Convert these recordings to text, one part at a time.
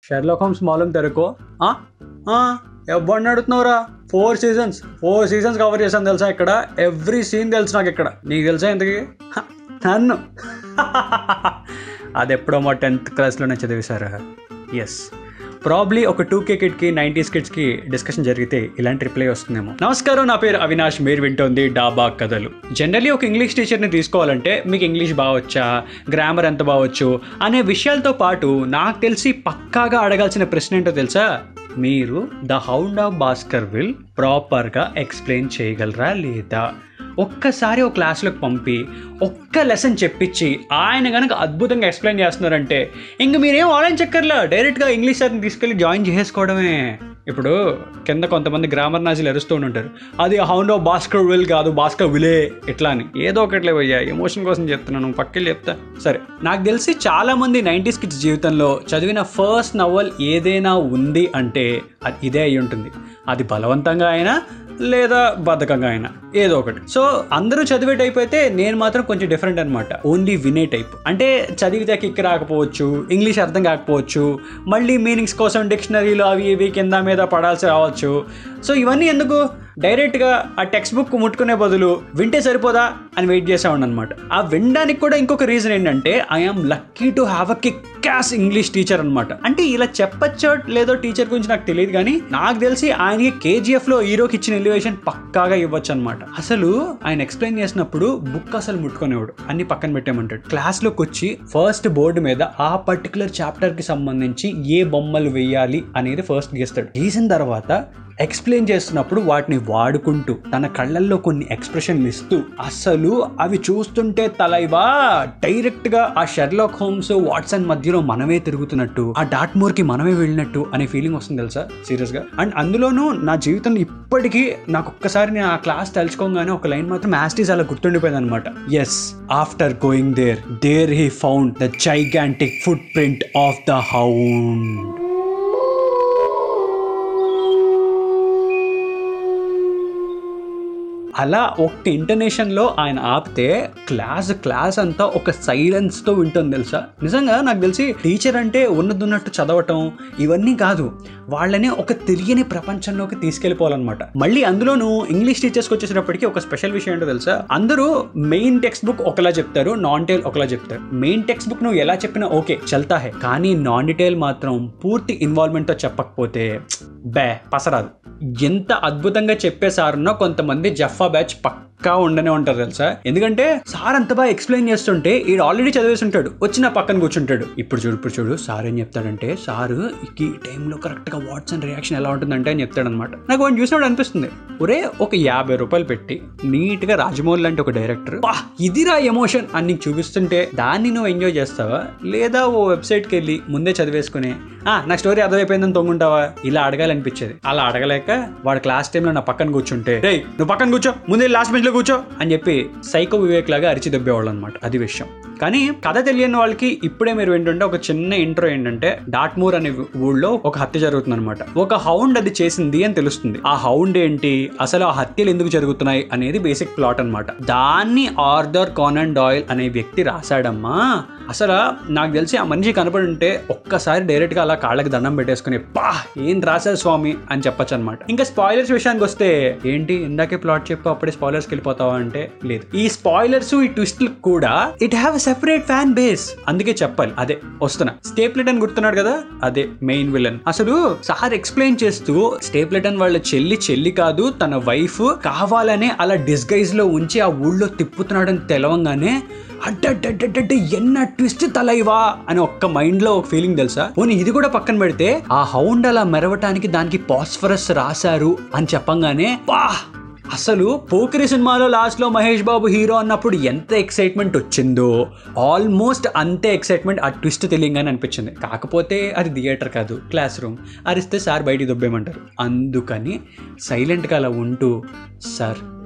Sherlock Holmes మాలం తెరకో ఎవరిని అడుగుతున్నావురా four seasons four seasons cover చేశాను తెలుసా ఇక్కడ ఎవ్రీ సీన్ తెలుసు నాకు ఇక్కడ నీకు తెలుసా ఇంతకీ హ, నన్ను అది ఎప్పుడో మా టెన్త్ క్లాస్లోనే చదివేశారు ఎస్ ప్రాబ్లీ ఒక టూ కే కిడ్కి నైంటీస్ కిడ్స్కి డిస్కషన్ జరిగితే ఇలాంటి రిప్లై వస్తుందేమో నమస్కారం నా పేరు అవినాష్ మీరు వింటోంది డాబా కథలు జనరలీ ఒక ఇంగ్లీష్ టీచర్ని తీసుకోవాలంటే మీకు ఇంగ్లీష్ బాగొచ్చా గ్రామర్ ఎంత బాగొచ్చు అనే విషయాలతో పాటు నాకు తెలిసి పక్కాగా అడగాల్సిన ప్రశ్న ఏంటో తెలుసా మీరు the hound of Baskerville ప్రాపర్గా ఎక్స్ప్లెయిన్ చేయగలరా లేదా ఒక్కసారి ఒక క్లాస్లోకి పంపి ఒక్క లెసన్ చెప్పించి ఆయన కనుక అద్భుతంగా ఎక్స్ప్లెయిన్ చేస్తున్నారంటే ఇంక మీరేం ఆలోచన చక్కర్లా డైరెక్ట్గా ఇంగ్లీష్ సార్ని తీసుకెళ్ళి జాయిన్ చేసేసుకోవడమే ఇప్పుడు కింద కొంతమంది గ్రామర్ నాజీలు అరుస్తూ ఉంటారు అది హౌండ్ ఆఫ్ భాస్కర్ విల్ కాదు భాస్కర్ విలే ఇట్లా అని ఏదో ఒకట్లే పోయా ఎమోషన్ కోసం చెప్తున్నాను పక్కకి చెప్తా సరే నాకు తెలిసి చాలా మంది నైంటీస్ కిడ్స్ జీవితంలో చదివిన ఫస్ట్ నవల్ ఏదైనా ఉంది అంటే అది ఇదే అయి ఉంటుంది అది బలవంతంగా అయినా లేదా బద్ధకంగా అయినా ఏదో ఒకటి సో అందరూ చదివే టైప్ అయితే నేను మాత్రం కొంచెం డిఫరెంట్ అనమాట ఓన్లీ వినే టైప్ అంటే చదివితే కిక్ రాకపోవచ్చు ఇంగ్లీష్ అర్థం కాకపోవచ్చు మళ్ళీ మీనింగ్స్ కోసం డిక్షనరీలు అవి ఇవి కింద మీద పడాల్సి రావచ్చు సో ఇవన్నీ ఎందుకు డైరెక్ట్గా ఆ టెక్స్ట్ బుక్ ముట్టుకునే బదులు వింటే సరిపోదా అని వెయిట్ చేసేవాడిని అనమాట ఆ వినడానికి కూడా ఇంకొక రీజన్ ఏంటంటే I'm lucky to have a kick ass English teacher అనమాట అంటే ఇలా చెప్పచ్చో లేదో టీచర్ గురించి నాకు తెలియదు కానీ నాకు తెలిసి ఆయనకి కేజీఎఫ్ లో హీరోకి ఇచ్చిన ఎలివేషన్ పక్కాగా ఇవ్వచ్చు అనమాట అసలు ఆయన ఎక్స్ప్లెయిన్ చేసినప్పుడు బుక్ అసలు ముట్టుకునేవాడు అన్ని పక్కన పెట్టామంటాడు క్లాస్ లోకి వచ్చి ఫస్ట్ బోర్డు మీద ఆ పర్టికులర్ చాప్టర్ కి సంబంధించి ఏ బొమ్మలు వేయాలి అనేది ఫస్ట్ గీస్తాడు గీసిన తర్వాత ఎక్స్ప్లెయిన్ చేస్తున్నప్పుడు వాటిని వాడుకుంటూ తన కళ్ళల్లో కొన్ని ఎక్స్ప్రెషన్లు ఇస్తూ అసలు అవి చూస్తుంటే తలైవా డైరెక్ట్ గా ఆ షెర్లాక్ హోమ్స్ వాట్సన్ మధ్యలో మనమే తిరుగుతున్నట్టు ఆ డాట్మోర్ కి మనమే వెళ్ళినట్టు అనే ఫీలింగ్ వస్తుంది తెలుసా సీరియస్ గా అండ్ అందులోనూ నా జీవితంలో ఇప్పటికీ నాకు ఒక్కసారి నేను ఆ క్లాస్ తెలుసుకోగానే ఒక లైన్ మాత్రం యాస్టీస్ అలా గుర్తుండిపోయింది అనమాట yes after going there there he found the gigantic footprint of the hound అలా ఒక్క ఇంటర్నేషన్లో ఆయన ఆపితే క్లాస్ క్లాస్ అంతా ఒక సైలెన్స్తో వింటుంది తెలుసా నిజంగా నాకు తెలిసి టీచర్ అంటే ఉన్నదున్నట్టు చదవటం ఇవన్నీ కాదు వాళ్ళని ఒక తెలియని ప్రపంచంలోకి తీసుకెళ్ళిపోవాలన్నమాట మళ్ళీ అందులోనూ ఇంగ్లీష్ టీచర్స్కి వచ్చేటప్పటికి ఒక స్పెషల్ విషయం ఏంటో తెలుసా అందరూ మెయిన్ టెక్స్ట్ బుక్ ఒకలా చెప్తారు నాన్ టైల్ ఒకలా చెప్తారు మెయిన్ టెక్స్ట్ బుక్ నువ్వు ఎలా చెప్పినా ఓకే చల్తా హే కానీ నాన్ డీటెయిల్ మాత్రం పూర్తి ఇన్వాల్వ్మెంట్తో చెప్పకపోతే బే పసరాదు ఎంత అద్భుతంగా చెప్పే సారున్నో కొంతమంది జఫా బ్యాచ్ పక్కా ఉండనే ఉంటారు తెలుసా ఎందుకంటే సార్ అంత బాగా ఎక్స్ప్లెయిన్ చేస్తుంటే ఈడు ఆల్రెడీ చదివేసి ఉంటాడు వచ్చి నా పక్కన కూర్చుంటాడు ఇప్పుడు చూడు ఇప్పుడు చూడు సార్ ఏం చెప్తాడంటే సారు ఈ టైంలో కరెక్ట్గా వాట్సాప్ రియాక్షన్ ఎలా ఉంటుందంటే అని చెప్తాడు అనమాట నాకు వాడిని చూసినప్పుడు అనిపిస్తుంది ఒరే ఒక యాభై రూపాయలు పెట్టి నీట్గా రాజమౌళి లాంటి ఒక డైరెక్టర్ వా ఇదిరా ఎమోషన్ అని నీకు చూపిస్తుంటే దాన్ని నువ్వు ఎంజాయ్ చేస్తావా లేదా ఓ వెబ్సైట్కి వెళ్ళి ముందే చదివేసుకుని "ఆ, నా స్టోరీ అర్థమైపోయిందని తొంగుంటావా ఇలా అడగాలనిపించేది అలా అడగలేక వాడు క్లాస్ టైంలో నా పక్కన కూర్చుంటే రేయ్ నువ్వు పక్కన కూర్చో ముందే లాస్ట్ బెంచ్లో కూర్చో అని చెప్పి సైకో వివేక్ లాగా అరిచి దెబ్బేవాళ్ళు అనమాట అది విషయం కానీ కథ తెలియని వాళ్ళకి ఇప్పుడే మీరు ఏంటంటే ఒక చిన్న ఇంట్రో ఏంటంటే డాట్మూర్ అనే ఊళ్ళో ఒక హత్య జరుగుతుంది అనమాట ఒక హౌండ్ అది చేసింది అని తెలుస్తుంది ఆ హౌండ్ ఏంటి అసలు ఆ హత్యలు ఎందుకు జరుగుతున్నాయి అనేది బేసిక్ ప్లాట్ అన్నమాట దాన్ని ఆర్థర్ కానన్ డాయిల్ అనే వ్యక్తి రాశాడమ్మా అసలు నాకు తెలిసి ఆ మనిషి కనపడి ఉంటే ఒక్కసారి డైరెక్ట్ గా అలా కాళ్ళకి దండం పెట్టేసుకుని పా ఏం రాశారు స్వామి అని చెప్పొచ్చు అనమాట ఇంకా స్పాయిలర్స్ విషయానికి వస్తే ఏంటి ఇందాకే ప్లాట్ చెప్పు అప్పుడే స్పాయిలర్స్కి వెళ్ళిపోతావా అంటే లేదు ఈ స్పాయిలర్స్ ఈ ట్విస్ట్ కూడా it have separate fan base అందుకే చెప్పాలి అదే వస్తున్నా స్టేప్లెటన్ గుర్తున్నాడు కదా అదే మెయిన్ విలన్ అసలు సార్ ఎక్స్ప్లెయిన్ చేస్తూ స్టేప్లెటన్ వాళ్ళ చెల్లి చెల్లి కాదు తన వైఫ్ కావాలనే అలా డిస్గైజ్ లో ఉంచి ఆ ఊళ్ళో తిప్పుతున్నాడని తెలవంగానే అడ్డడ్డడ్డడ్డ ఎన్న ట్విస్ట్ తలైవా అని ఒక్క మైండ్ లో ఒక ఫీలింగ్ తెలుసా పోనీ ఇది కూడా పక్కన పెడితే ఆ హౌండ్ అలా మెరవటానికి దానికి పాస్ఫరస్ రాశారు అని చెప్పంగానే వా అసలు పోకిరి సినిమాలో లాస్ట్ లో మహేష్ బాబు హీరో అన్నప్పుడు ఎంత ఎక్సైట్మెంట్ వచ్చిందో ఆల్మోస్ట్ అంతే ఎక్సైట్మెంట్ ఆ ట్విస్ట్ తెలియంగానే అనిపించింది కాకపోతే అది థియేటర్ కాదు క్లాస్ రూమ్ అరిస్తే సార్ బయటికి దొబ్బేయమంటారు అందుకని సైలెంట్గా అలా ఉంటూ సార్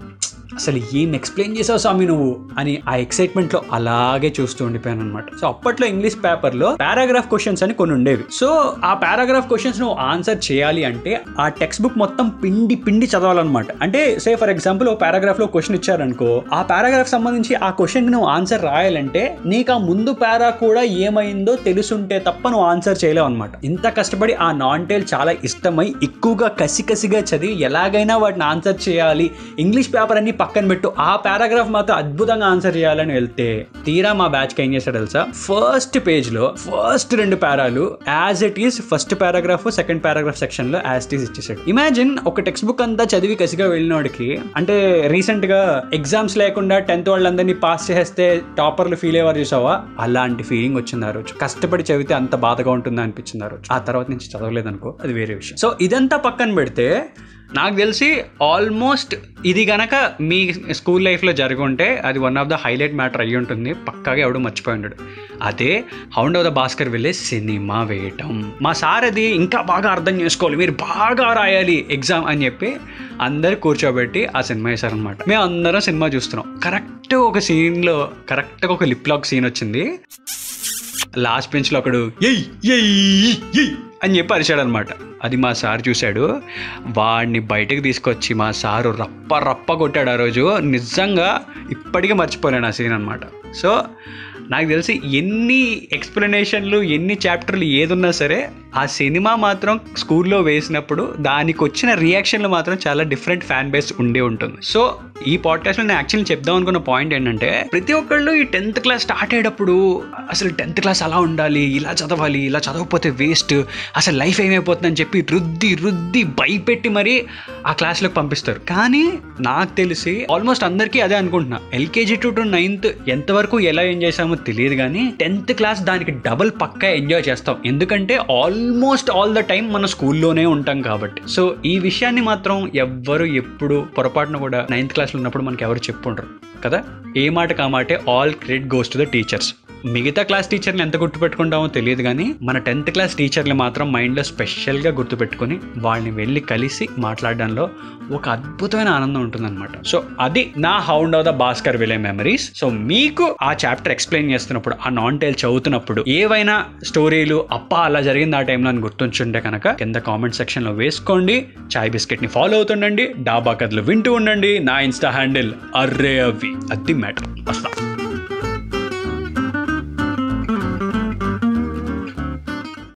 అసలు ఏం ఎక్స్ప్లెయిన్ చేసావు స్వామి నువ్వు అని ఆ ఎక్సైట్మెంట్ లో అలాగే చూస్తూ ఉండిపోయాను అనమాట సో అప్పట్లో ఇంగ్లీష్ పేపర్ లో పారాగ్రాఫ్ క్వశ్చన్స్ అని కొన్ని ఉండేవి సో ఆ పారాగ్రాఫ్ క్వశ్చన్స్ నువ్వు ఆన్సర్ చేయాలి అంటే ఆ టెక్స్ట్ బుక్ మొత్తం పిండి పిండి చదవాలన్నమాట అంటే సే ఫర్ ఎగ్జాంపుల్ ఓ పారాగ్రాఫ్ లో క్వశ్చన్ ఇచ్చారనుకో ఆ పారాగ్రాఫ్ సంబంధించి ఆ క్వశ్చన్ కి నువ్వు ఆన్సర్ రాయాలంటే నీకు ఆ ముందు పారా కూడా ఏమైందో తెలుసుంటే తప్ప నువ్వు ఆన్సర్ చేయలేవు అనమాట ఇంత కష్టపడి ఆ నాన్ టైల్ చాలా ఇష్టమై ఎక్కువగా కసి కసిగా చదివి ఎలాగైనా వాటిని ఆన్సర్ చేయాలి ఇంగ్లీష్ పేపర్ అన్ని పక్కన పెట్టు ఆ పారాగ్రాఫ్ మాత్రం అద్భుతంగా ఆన్సర్ చేయాలని వెళ్తే తీరా మా బ్యాచ్ కి ఏం చేశాడు తెలుసా ఫస్ట్ పేజ్ లో ఫస్ట్ రెండు పారాలు as it is first paragraph second paragraph section లో యాజ్ ఇట్ ఈస్ ఇచ్చేసాడు ఇమాజిన్ ఒక టెక్స్ట్ బుక్ అంతా చదివి కసిగా వెళ్ళిన వాడికి అంటే రీసెంట్ గా ఎగ్జామ్స్ లేకుండా టెన్త్ వాళ్ళందరినీ పాస్ చేస్తే టాపర్లు ఫీల్ అయ్యేవారు చూసావా అలాంటి ఫీలింగ్ వచ్చింది ఆ రోజు కష్టపడి చదివితే అంత బాధగా ఉంటుందా అనిపించింది ఆ రోజు ఆ తర్వాత నుంచి చదవలేదు అనుకో అది వేరే విషయం సో ఇదంతా పక్కన పెడితే నాకు తెలిసి ఆల్మోస్ట్ ఇది గనక మీ స్కూల్ లైఫ్లో జరిగి ఉంటే అది one of the highlight matter అయ్యి ఉంటుంది పక్కాగా ఎవడు మర్చిపోయి ఉంటాడు అదే హౌండ్ ఆఫ్ ద భాస్కర్ వెళ్ళే సినిమా వేయటం మా సార్ అది ఇంకా బాగా అర్థం చేసుకోవాలి మీరు బాగా రాయాలి ఎగ్జామ్ అని చెప్పి అందరు కూర్చోబెట్టి ఆ సినిమా వేశారనమాట మేము అందరం సినిమా చూస్తున్నాం కరెక్ట్ ఒక సీన్లో కరెక్ట్గా ఒక లిప్ లాక్ సీన్ వచ్చింది లాస్ట్ బెంచ్లో ఒకడు ఎయ్ ఎయ్ ఎయ్ అని చెప్పి అరిచాడు అనమాట అది మా సార్ చూశాడు వాడిని బయటకు తీసుకొచ్చి మా సారు రప్ప రప్ప కొట్టాడు ఆ రోజు నిజంగా ఇప్పటికీ మర్చిపోలేను ఆ సీన్ అనమాట సో నాకు తెలిసి ఎన్ని ఎక్స్ప్లెనేషన్లు ఎన్ని చాప్టర్లు ఏదున్నా సరే ఆ సినిమా మాత్రం స్కూల్లో వేసినప్పుడు దానికి వచ్చిన రియాక్షన్లు మాత్రం చాలా డిఫరెంట్ ఫ్యాన్ బేస్ ఉండే ఉంటుంది సో ఈ పాడ్కాస్ట్లో నేను యాక్చువల్లీ చెప్దాం అనుకున్న పాయింట్ ఏంటంటే ప్రతి ఒక్కళ్ళు ఈ టెన్త్ క్లాస్ స్టార్ట్ అయ్యేటప్పుడు అసలు టెన్త్ క్లాస్ అలా ఉండాలి ఇలా చదవాలి ఇలా చదవకపోతే వేస్ట్ అసలు లైఫ్ ఏమైపోతుందని చెప్పి రుద్ది రుద్ది భయపెట్టి మరీ ఆ క్లాస్లోకి పంపిస్తారు కానీ నాకు తెలిసి ఆల్మోస్ట్ అందరికీ అదే అనుకుంటున్నా ఎల్కేజీ టు టు నైన్త్ ఎంతవరకు ఎలా ఎంజాయ్ చేసామో తెలియదు కానీ టెన్త్ క్లాస్ దానికి డబల్ పక్కా ఎంజాయ్ చేస్తాం ఎందుకంటే ఆల్మోస్ట్ ఆల్ ద టైం మన స్కూల్లోనే ఉంటాం కాబట్టి సో ఈ విషయాన్ని మాత్రం ఎవ్వరు ఎప్పుడు పొరపాటున కూడా నైన్త్ క్లాస్లో ఉన్నప్పుడు మనకి ఎవరు చెప్పుండరు కదా ఏ మాట కామాటే all credit goes to the teachers మిగతా క్లాస్ టీచర్ని ఎంత గుర్తుపెట్టుకుంటామో తెలియదు కానీ మన టెన్త్ క్లాస్ టీచర్లు మాత్రం మైండ్లో స్పెషల్గా గుర్తుపెట్టుకొని వాళ్ళని వెళ్ళి కలిసి మాట్లాడడంలో ఒక అద్భుతమైన ఆనందం ఉంటుందన్నమాట సో అది నా hound of the Baskerville memories so మీకు ఆ చాప్టర్ ఎక్స్ప్లెయిన్ చేస్తున్నప్పుడు ఆ నాన్ టైల్ చదువుతున్నప్పుడు ఏవైనా స్టోరీలు అప్ప అలా జరిగింది ఆ టైంలో అని గుర్తుంచుంటే కనుక కింద కామెంట్ సెక్షన్లో వేసుకోండి చాయ్ బిస్కెట్ని ఫాలో అవుతుండండి డాబా కథలు వింటూ ఉండండి నా ఇన్స్టా హ్యాండిల్ అర్రే అవి అది మ్యాటర్ వస్తా